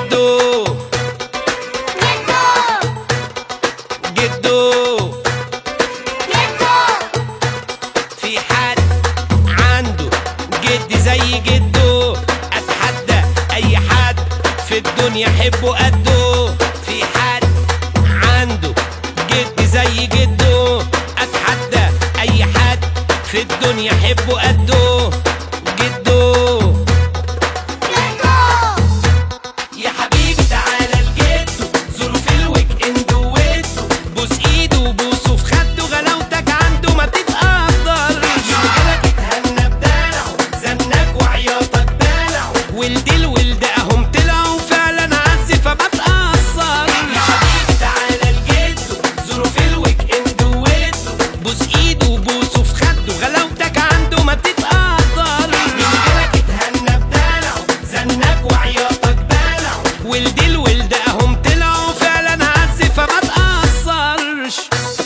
جدو جدو في حد عنده جد زي جده اتحدى اي حد في الدنيا حبه قده في حد عنده جد زي جده اتحدى اي حد في الدنيا حبه قده جده يا حبيبي تعالى لجده زوره في الويك اند ويده بوس ايده وبوسه في خده غلاوتك عنده ما تتقدرش رجالك اتهنى بدلعه زنك وعياطك دلعه والدي الولد اهم طلعوا فعلا عز فما تأثرش يا حبيبي تعالى لجده زوره في الويك اند ويده بوس ايده وبوسه في خده غلاوتك عنده ما تتقدرش رجالك اتهنى بدلعه زنك وعياطك دلعه ولدي الولد اهم طلعوا فعلا عز فما تأثرش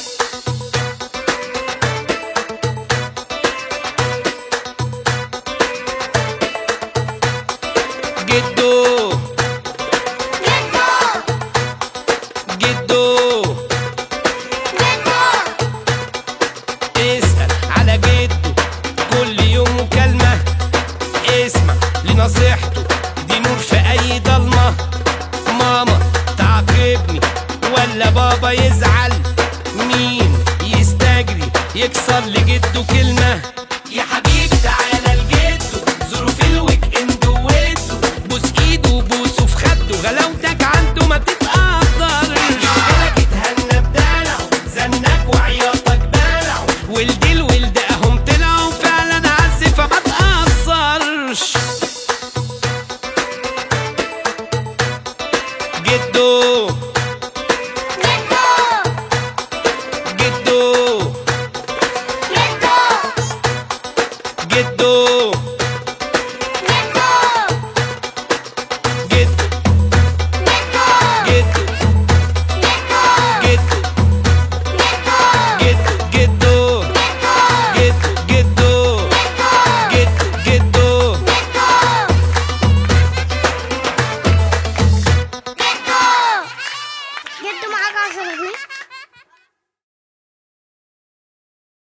جدو جدو اسأل على جده كل يوم مكالمة اسمع لنصيحته دي نور في أي ضلمة ماما تعاقبني ولا بابا يزعل مين يستجري يكسر لجده كلمة يا حبيبي تعالى لجده زوره في الويك اند ويده بوس ايده وبوسه في خده غلاوتك عنده ما تتقدرش رجالك اتهنى بدلعه زنك وعياطك دلعه ولدي الولد اهم طلعوا فعلا عز فما تأثرش جدو جدو جدو